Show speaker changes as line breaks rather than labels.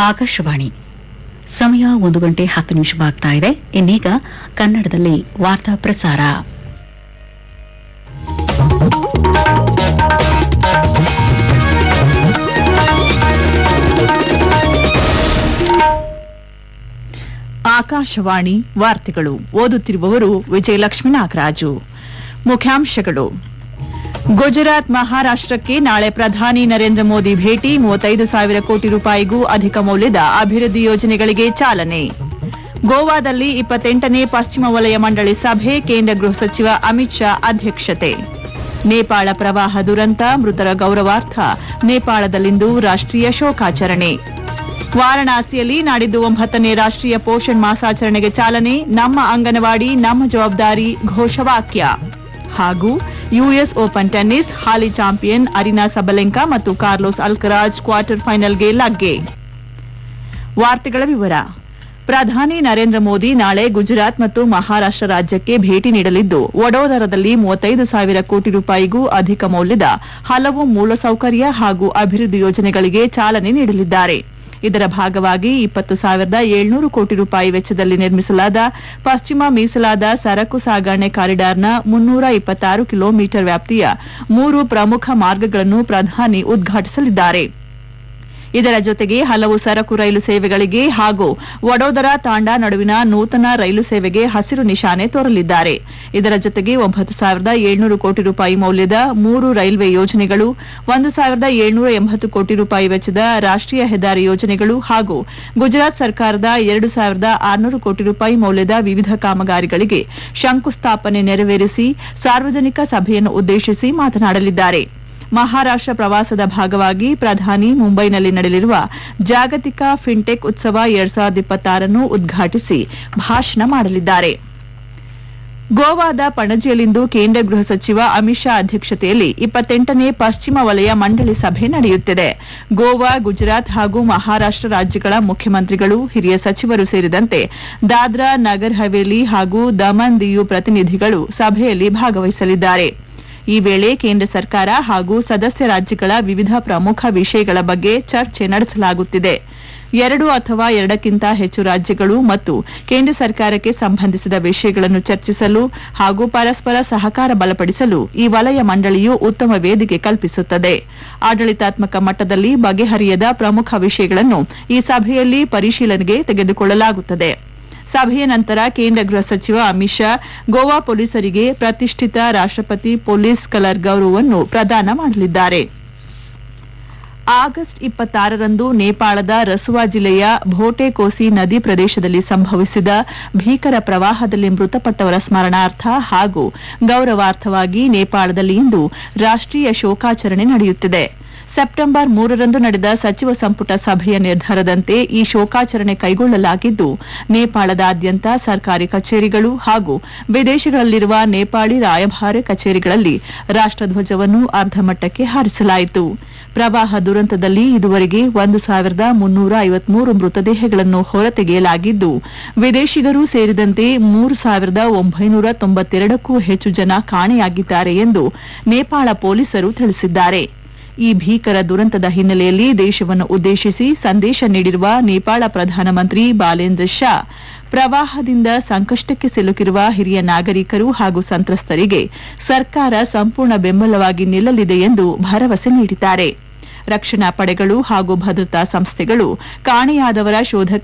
ಆಕಾಶವಾಣಿ ಸಮಯ ಒಂದು ಗಂಟೆ ಹತ್ತು ನಿಮಿಷವಾಗ್ತಾ ಇದೆ ಇನ್ನೀಗ ಕನ್ನಡದಲ್ಲಿ ವಾರ್ತಾ ಪ್ರಸಾರ
ಆಕಾಶವಾಣಿ ವಾರ್ತೆಗಳು ಓದುತ್ತಿರುವವರು ವಿಜಯಲಕ್ಷ್ಮಿ ನಾಗರಾಜು ಮುಖ್ಯಾಂಶಗಳು ಗುಜರಾತ್ ಮಹಾರಾಷ್ಟಕ್ಕೆ ನಾಳೆ ಪ್ರಧಾನಿ ನರೇಂದ್ರ ಮೋದಿ ಭೇಟಿ ಮೂವತ್ತೈದು ಸಾವಿರ ಕೋಟಿ ರೂಪಾಯಿಗೂ ಅಧಿಕ ಮೌಲ್ಯದ ಅಭಿವೃದ್ಧಿ ಯೋಜನೆಗಳಿಗೆ ಚಾಲನೆ ಗೋವಾದಲ್ಲಿ ಇಪ್ಪತ್ತೆಂಟನೇ ಪಶ್ಚಿಮ ವಲಯ ಮಂಡಳಿ ಸಭೆ ಕೇಂದ್ರ ಗೃಹ ಸಚಿವ ಅಮಿತ್ ಶಾ ಅಧ್ಯಕ್ಷತೆ ನೇಪಾಳ ಪ್ರವಾಹ ದುರಂತ ಮೃತರ ಗೌರವಾರ್ಥ ನೇಪಾಳದಲ್ಲಿಂದು ರಾಷ್ಟ್ರೀಯ ಶೋಕಾಚರಣೆ ವಾರಣಾಸಿಯಲ್ಲಿ ನಾಡಿದ್ದು ಒಂಬತ್ತನೇ ರಾಷ್ಟ್ರೀಯ ಪೋಷಣ್ ಮಾಸಾಚರಣೆಗೆ ಚಾಲನೆ ನಮ್ಮ ಅಂಗನವಾಡಿ ನಮ್ಮ ಜವಾಬ್ದಾರಿ ಘೋಷವಾಕ್ಯ ಹಾಗೂ ಯುಎಸ್ ಓಪನ್ ಟೆನ್ನಿಸ್ ಹಾಲಿ ಚಾಂಪಿಯನ್ ಅರಿನಾ ಸಬಲೆಂಕಾ ಮತ್ತು ಕಾರ್ಲೋಸ್ ಅಲ್ಕರಾಜ್ ಕ್ವಾರ್ಟರ್ ಫೈನಲ್ಗೆ ಲಗ್ಗೆ ವಾರ್ತೆಗಳ ವಿವರ ಪ್ರಧಾನಿ ನರೇಂದ್ರ ಮೋದಿ ನಾಳೆ ಗುಜರಾತ್ ಮತ್ತು ಮಹಾರಾಷ್ಟ್ರ ರಾಜ್ಯಕ್ಕೆ ಭೇಟಿ ನೀಡಲಿದ್ದು ವಡೋದರದಲ್ಲಿ ಮೂವತ್ತೈದು ಸಾವಿರ ಕೋಟಿ ರೂಪಾಯಿಗೂ ಅಧಿಕ ಮೌಲ್ಯದ ಹಲವು ಮೂಲಸೌಕರ್ಯ ಹಾಗೂ ಅಭಿವೃದ್ಧಿ ಯೋಜನೆಗಳಿಗೆ ಚಾಲನೆ ನೀಡಲಿದ್ದಾರೆ ಇದರ ಭಾಗವಾಗಿ ಇಪ್ಪತ್ತು ಸಾವಿರದ ಏಳ್ನೂರು ಕೋಟಿ ರೂಪಾಯಿ ವೆಚ್ಚದಲ್ಲಿ ನಿರ್ಮಿಸಲಾದ ಪಶ್ಚಿಮ ಮೀಸಲಾದ ಸರಕು ಸಾಗಣೆ ಕಾರಿಡಾರ್ನ ಮುನ್ನೂರ ಇಪ್ಪತ್ತಾರು ಕಿಲೋಮೀಟರ್ ವ್ಯಾಪ್ತಿಯ ಮೂರು ಪ್ರಮುಖ ಮಾರ್ಗಗಳನ್ನು ಪ್ರಧಾನಿ ಉದ್ಘಾಟಿಸಲಿದ್ದಾರೆ ಇದರ ಜೊತೆಗೆ ಹಲವು ಸರಕು ರೈಲು ಸೇವೆಗಳಿಗೆ ಹಾಗೂ ವಡೋದರ ತಾಂಡಾ ನಡುವಿನ ನೂತನ ರೈಲು ಸೇವೆಗೆ ಹಸಿರು ನಿಶಾನೆ ತೋರಲಿದ್ದಾರೆ ಇದರ ಜೊತೆಗೆ ಒಂಬತ್ತು ಸಾವಿರದ ಏಳ್ನೂರು ಕೋಟಿ ರೂಪಾಯಿ ಮೌಲ್ಯದ ಮೂರು ರೈಲ್ವೆ ಯೋಜನೆಗಳು ಒಂದು ಸಾವಿರದ ಏಳ್ನೂರ ಎಂಬತ್ತು ಕೋಟಿ ರೂಪಾಯಿ ವೆಚ್ಚದ ರಾಷ್ಟ್ರೀಯ ಹೆದ್ದಾರಿ ಯೋಜನೆಗಳು ಹಾಗೂ ಗುಜರಾತ್ ಸರ್ಕಾರದ ಎರಡು ಸಾವಿರದ ಆರುನೂರು ಕೋಟಿ ರೂಪಾಯಿ ಮೌಲ್ಯದ ವಿವಿಧ ಕಾಮಗಾರಿಗಳಿಗೆ ಶಂಕುಸ್ಥಾಪನೆ ನೆರವೇರಿಸಿ ಸಾರ್ವಜನಿಕ ಸಭೆಯನ್ನು ಉದ್ದೇಶಿಸಿ ಮಾತನಾಡಲಿದ್ದಾರೆ ಮಹಾರಾಷ್ಟ್ರ ಪ್ರವಾಸದ ಭಾಗವಾಗಿ ಪ್ರಧಾನಿ ಮುಂಬೈನಲ್ಲಿ ನಡೆಯಲಿರುವ ಜಾಗತಿಕ ಫಿನ್ಟೆಕ್ ಉತ್ಸವ ಎರಡ್ ಸಾವಿರದ ಇಪ್ಪತ್ತಾರನ್ನು ಉದ್ಘಾಟಿಸಿ ಭಾಷಣ ಮಾಡಲಿದ್ದಾರೆ ಗೋವಾದ ಪಣಜಿಯಲ್ಲಿಂದು ಕೇಂದ್ರ ಗೃಹ ಸಚಿವ ಅಮಿತ್ ಶಾ ಅಧ್ಯಕ್ಷತೆಯಲ್ಲಿ ಇಪ್ಪತ್ತೆಂಟನೇ ಪಶ್ಚಿಮ ವಲಯ ಮಂಡಳಿ ಸಭೆ ನಡೆಯುತ್ತಿದೆ ಗೋವಾ ಗುಜರಾತ್ ಹಾಗೂ ಮಹಾರಾಷ್ಟ್ರ ರಾಜ್ಯಗಳ ಮುಖ್ಯಮಂತ್ರಿಗಳು ಹಿರಿಯ ಸಚಿವರು ಸೇರಿದಂತೆ ದಾದ್ರಾ ನಗರ್ ಹವೇಲಿ ಹಾಗೂ ದಮನ್ ದಿಯು ಪ್ರತಿನಿಧಿಗಳು ಸಭೆಯಲ್ಲಿ ಭಾಗವಹಿಸಲಿದ್ದಾರೆ ಈ ವೇಳೆ ಕೇಂದ್ರ ಸರ್ಕಾರ ಹಾಗೂ ಸದಸ್ಯ ರಾಜ್ಯಗಳ ವಿವಿಧ ಪ್ರಮುಖ ವಿಷಯಗಳ ಬಗ್ಗೆ ಚರ್ಚೆ ನಡೆಸಲಾಗುತ್ತಿದೆ ಎರಡು ಅಥವಾ ಎರಡಕ್ಕಿಂತ ಹೆಚ್ಚು ರಾಜ್ಯಗಳು ಮತ್ತು ಕೇಂದ್ರ ಸರ್ಕಾರಕ್ಕೆ ಸಂಬಂಧಿಸಿದ ವಿಷಯಗಳನ್ನು ಚರ್ಚಿಸಲು ಹಾಗೂ ಪರಸ್ಪರ ಸಹಕಾರ ಬಲಪಡಿಸಲು ಈ ವಲಯ ಮಂಡಳಿಯು ಉತ್ತಮ ವೇದಿಕೆ ಕಲ್ಪಿಸುತ್ತದೆ ಆಡಳಿತಾತ್ಮಕ ಮಟ್ಟದಲ್ಲಿ ಬಗೆಹರಿಯದ ಪ್ರಮುಖ ವಿಷಯಗಳನ್ನು ಈ ಸಭೆಯಲ್ಲಿ ಪರಿಶೀಲನೆಗೆ ತೆಗೆದುಕೊಳ್ಳಲಾಗುತ್ತದೆ ಸಭೆಯ ನಂತರ ಕೇಂದ್ರ ಗೃಹ ಸಚಿವ ಅಮಿತ್ ಶಾ ಗೋವಾ ಪೊಲೀಸರಿಗೆ ಪ್ರತಿಷ್ಠಿತ ರಾಷ್ಟ್ರಪತಿ ಪೊಲೀಸ್ ಕಲರ್ ಗೌರವವನ್ನು ಪ್ರದಾನ ಮಾಡಲಿದ್ದಾರೆ ಆಗಸ್ಟ್ ಇಪ್ಪತ್ತಾರರಂದು ನೇಪಾಳದ ರಸುವಾ ಜಿಲ್ಲೆಯ ಭೋಟೆಕೋಸಿ ನದಿ ಪ್ರದೇಶದಲ್ಲಿ ಸಂಭವಿಸಿದ ಭೀಕರ ಪ್ರವಾಹದಲ್ಲಿ ಮೃತಪಟ್ಟವರ ಸ್ಮರಣಾರ್ಥ ಹಾಗೂ ಗೌರವಾರ್ಥವಾಗಿ ನೇಪಾಳದಲ್ಲಿ ಇಂದು ರಾಷ್ಟ್ರೀಯ ಶೋಕಾಚರಣೆ ನಡೆಯುತ್ತಿದೆ ಸೆಪ್ಟೆಂಬರ್ ಮೂರರಂದು ನಡೆದ ಸಚಿವ ಸಂಪುಟ ಸಭೆಯ ನಿರ್ಧಾರದಂತೆ ಈ ಶೋಕಾಚರಣೆ ಕೈಗೊಳ್ಳಲಾಗಿದ್ದು ನೇಪಾಳದಾದ್ಯಂತ ಸರ್ಕಾರಿ ಕಚೇರಿಗಳು ಹಾಗೂ ವಿದೇಶಗಳಲ್ಲಿರುವ ನೇಪಾಳಿ ರಾಯಭಾರ ಕಚೇರಿಗಳಲ್ಲಿ ರಾಷ್ಟ್ರಧ್ವಜವನ್ನು ಅರ್ಧಮಟ್ಟಕ್ಕೆ ಹಾರಿಸಲಾಯಿತು ಪ್ರವಾಹ ದುರಂತದಲ್ಲಿ ಇದುವರೆಗೆ ಒಂದು ಸಾವಿರದ ಮುನ್ನೂರ ಐವತ್ಮೂರು ಮೃತದೇಹಗಳನ್ನು ಹೊರತೆಗೆಯಲಾಗಿದ್ದು ವಿದೇಶಿಗರು ಸೇರಿದಂತೆ ಮೂರು ಸಾವಿರದ ಒಂಬೈನೂರ ತೊಂಬತ್ತೆರಡಕ್ಕೂ ಹೆಚ್ಚು ಜನ ಕಾಣೆಯಾಗಿದ್ದಾರೆ ಎಂದು ನೇಪಾಳ ಪೊಲೀಸರು ತಿಳಿಸಿದ್ದಾರೆ ಈ ಭೀಕರ ದುರಂತದ ಹಿನ್ನೆಲೆಯಲ್ಲಿ ದೇಶವನ್ನು ಉದ್ದೇಶಿಸಿ ಸಂದೇಶ ನೀಡಿರುವ ನೇಪಾಳ ಪ್ರಧಾನಮಂತ್ರಿ ಬಾಲೇಂದ್ರ ಶಾ ಪ್ರವಾಹದಿಂದ ಸಂಕಷ್ಟಕ್ಕೆ ಸಿಲುಕಿರುವ ಹಿರಿಯ ನಾಗರಿಕರು ಹಾಗೂ ಸಂತ್ರಸ್ತರಿಗೆ ಸರ್ಕಾರ ಸಂಪೂರ್ಣ ಬೆಂಬಲವಾಗಿ ನಿಲ್ಲಲಿದೆ ಎಂದು ಭರವಸೆ ನೀಡಿದ್ದಾರೆ ರಕ್ಷಣಾ ಪಡೆಗಳು ಹಾಗೂ ಭದ್ರತಾ ಸಂಸ್ಥೆಗಳು ಕಾಣೆಯಾದವರ ಶೋಧಕ್ಕೆ